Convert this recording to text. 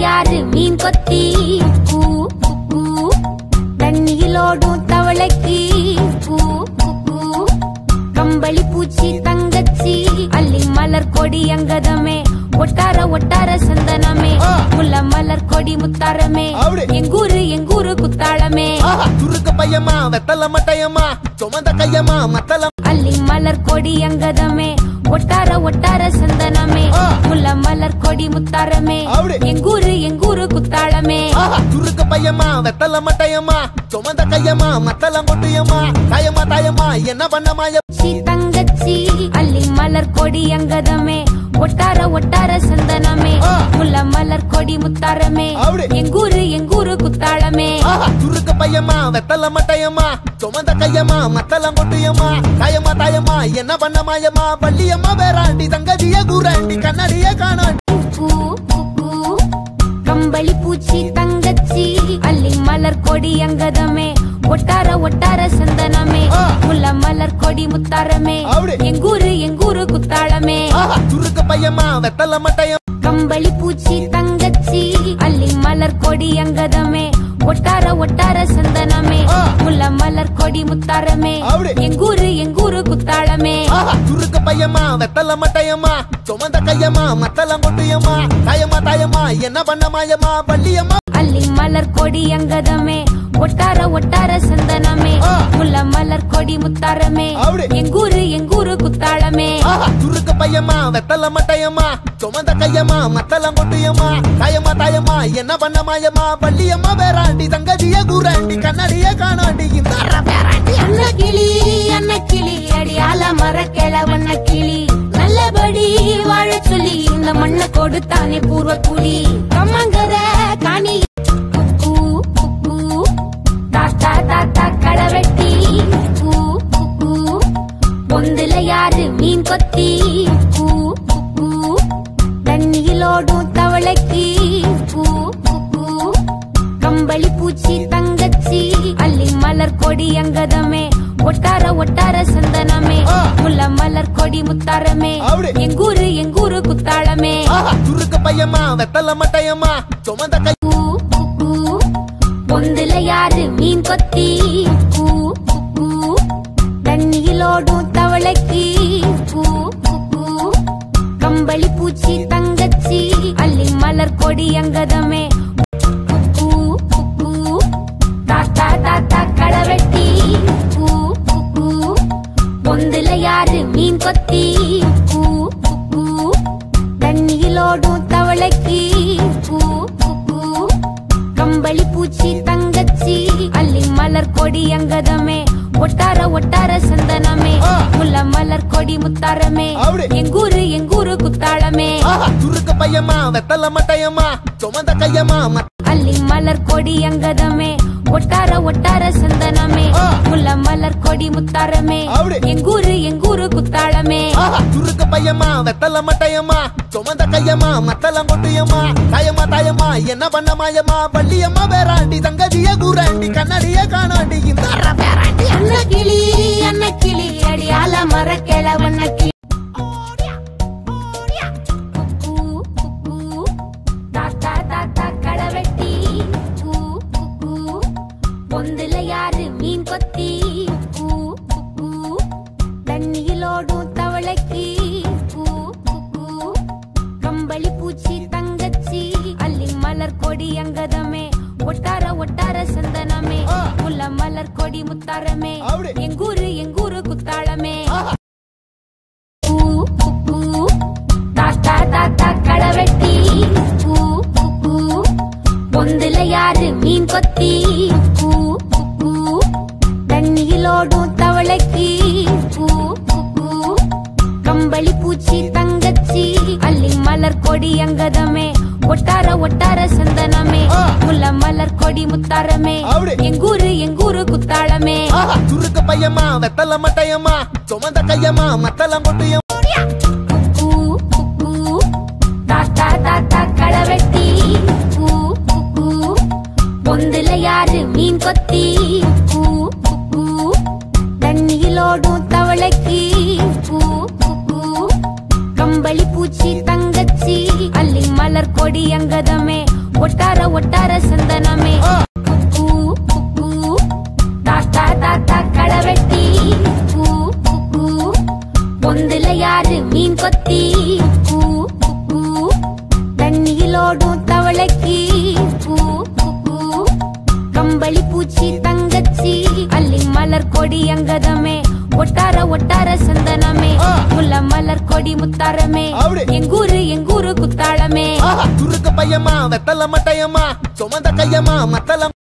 யாரு மீன் கொத்தி பூ பூ தண்ணியிலோடும் தவளைக்கு பூ பூ கம்பளி பூச்சி தங்கச்சி அள்ளி மலர் கொடி அங்கதமே ஒட்டார ஒட்டார சந்தனமே ஆ. முல்ல மலர் கொடி முத்தாரமே அப்படி. எங்கூரு எங்கூரு குத்தாளமே ஆஹா, துருக்கு பையமா வெத்தல மட்டையம்மா சுமந்த கையம்மா மத்தல அள்ளி மலர் கொடி அங்கதமே ஒட்டார ஒட்டார சந்தனமே ஆ. முல்ல மலர் கொடி முத்தாரமே அப்படி. எங்கூரு எங்கூரு குத்தாளமே ஆஹா, துருக்கு பையமா வெத்தல மட்டையம்மா சுமந்த கையம்மா மத்தல கொட்டியம்மா தாயம்மா தாயம்மா என்ன பண்ணமாய சி தங்கச்சி அள்ளி மலர் கொடி அங்கதமே ஒட்டார ஒட்டார சந்தனமே ஆ. முல்ல மலர் கொடி முத்தாரமே அப்படி. எங்கூரு எங்கூரு குத்தாளமே ஆஹா, துருக்கு பையமா வெத்தல மட்டையம்மா சுமந்த கையம்மா மத்தல கொட்டியம்மா தாயம்மா தாயம்மா என்ன பண்ணமாயம்மா பள்ளியம்மா வேறாண்டி தங்கதிய கூறாண்டி கண்ணாடிய காணாண்டி பூ பூ, பூ கம்பளி பூச்சி தங்கச்சி அள்ளி மலர் கொடி அங்கதமே ஒட்டார ஒட்டார சந்தனமே ஆ. முல்ல மலர் கொடி முத்தாரமே அப்படி. எங்கூரு எங்கூரு குத்தாளமே ஆஹா, துருக்கு பையமா வெத்தல மட்டையம் கம்பளி பூச்சி தங்கச்சி அள்ளி மலர் கொடி அங்கதமே ஒட்டார ஒட்டார சந்தனமே ஆ. முல்ல மலர் கொடி முத்தாரமே அப்படி. எங்கூரு எங்கூரு குத்தாளமே ஆஹா, துருக்கு பையமா வெத்தல மட்டையம்மா சுமந்த கையம்மா மத்தல கொட்டியம்மா தாயம்மா தாயம்மா என்ன பண்ணமாயம்மா பள்ளியம்மா அள்ளி மலர் கொடி அங்கதமே ஒட்டார ஒட்டார சந்தனமே ஆ. முல்ல மலர் கொடி முத்தாரமே அப்படி. எங்கூரு எங்கூரு குத்தாளமே ஆஹா, துருக்கு பையமா வெத்தல மட்டையம்மா சுமந்த கையம்மா மத்தல கொட்டியம்மா தாயம்மா தாயம்மா என்ன பண்ணமாயம்மா பள்ளியம்மா வேறாண்டி தங்கதிய கூறாண்டி கண்ணாடிய காணாண்டி இந்த அன்ன கிளி அன்ன கிளி அடியால மரக்கிழ வண்ண கிளி நல்லபடி வாழ சொல்லி இந்த மண்ணை கொடுத்தானே பூர்வ குடி கம்மங்கர காணி குக்கு, குக்கு, தாத்தா தாத்தா களவெட்டி குக்கு, குக்கு, பொந்துல யாரு மீன் கொத்தி குக்கு, குக்கு, தண்ணியிலோடும் தவளைக்கு குக்கு, குக்கு, கம்பளி பூச்சி தங்கச்சி அள்ளி மலர் கொடி அங்கதமே ஒட்டார ஒட்டார சந்தனமே ஆ. முல்ல மலர் கொடி முத்தாரமே அப்படி. எங்கூரு எங்கூரு குத்தாளமே ஆஹா, துருக்கு பையமா வெத்தல மட்டையம்மா சுமந்த கை பூ, பூ, பொந்துல யாரு மீன் கொத்தி பூ, பூ, தண்ணியிலோடும் தவளைக்கு பூ, பூ, கம்பளி பூச்சி தங்கச்சி அள்ளி மலர் கொடி அங்கதமே பூ, பூ, தாத்தா தாத்தா களவெட்டி பூ, பூ, பொந்துல யாரு மீன் கொத்தி பூ, பூ, தண்ணியிலோடும் தவளைக்கு பூ, பூ, கம்பளி பூச்சி தங்கச்சி அள்ளி மலர் கொடி அங்கதமே ஒட்டார ஒட்டார சந்தனமே ஆ. முல்ல மலர் கொடி முத்தாரமே அப்படி. எங்கூரு எங்கூரு குத்தாளமே ஆஹா, துருக்கு பையமா வெத்தல மட்டையம்மா சுமந்த கையம்மா மத்த அள்ளி மலர் கொடி அங்கதமே ஒட்டார ஒட்டார சந்தனமே ஆ. முல்ல மலர் கொடி முத்தாரமே அப்படி. எங்கூரு எங்கூரு குத்தாளமே ஆஹா, துருக்கு பையமா வெத்தல மட்டையம்மா சுமந்த கையம்மா மத்தல கொட்டியம்மா தாயம்மா தாயம்மா என்ன பண்ணமாயம்மா பள்ளியம்மா வேறாண்டி தங்கதிய கூறாண்டி கண்ணாடிய காணாண்டி இந்த அன்ன கிளி அன்ன கிளி அடியால மரக்கிழ வண்ண கிளி குக்கு, குக்கு, தாத்தா தாத்தா களவெட்டி குக்கு, குக்கு, பொந்துல யாரு மீன் கொத்தி குக்கு, குக்கு, தண்ணியிலோடும் தவளைக்கு குக்கு, குக்கு, கம்பளி பூச்சி தங்கச்சி அள்ளி மலர் கொடி அங்கதமே ஒட்டார ஒட்டார சந்தனமே ஆ. முல்ல மலர் கொடி முத்தாரமே அப்படி. எங்கூரு எங்கூரு குத்தாளமே ஆஹா, பூ, பூ, தாத்தா தாத்தா களவெட்டி பூ, பூ, பொந்துல யாரு மீன் கொத்தி பூ, பூ, தண்ணியிலோடும் தவளைக்கு பூ, பூ, கம்பளி பூச்சி தங்கச்சி அள்ளி மலர் கொடி அங்கதமே ஒட்டார ஒட்டார சந்தனமே ஆ. முல்ல மலர் கொடி முத்தாரமே அப்படி. எங்கூரு எங்கூரு குத்தாளமே ஆஹா, துருக்கு பையமா வெத்தல மட்டையம்மா சுமந்த கையம்மா மத்தல கொட்டியம்மா குக்கு, குக்கு, தாத்தா தாத்தா களவெட்டி பூ, பூ, பொந்துல யாரு மீன் கொத்தி பூ, பூ, தண்ணியிலோடும் தவளைக்கு பூ, பூ, கம்பளி பூச்சி தங்கச்சி அள்ளி மலர் கொடி அங்கதமே ஒட்டார ஒட்டார சந்தனமே ஆ. குக்கூ, குக்கூ, தாத்தா தாத்தா களவெட்டி குக்கூ, குக்கூ, பொந்துல யாரு மீன் கொத்தி குக்கூ, குக்கூ, தண்ணியிலோடும் தவளைக்கு குக்கூ, குக்கூ, கம்பளி பூச்சி தங்கச்சி அல்லி மலர் கொடி அங்கதமே ஒட்டார ஒட்டார சந்தனமே ஆ. முல்ல மலர் கொடி முத்தாரமே அப்படி. எங்கூரு எங்கூரு குத்தாளமே ஆஹா, துருக்கு பையமா வெத்தல மட்டையம்மா சுமந்த கையம்மா மத்தல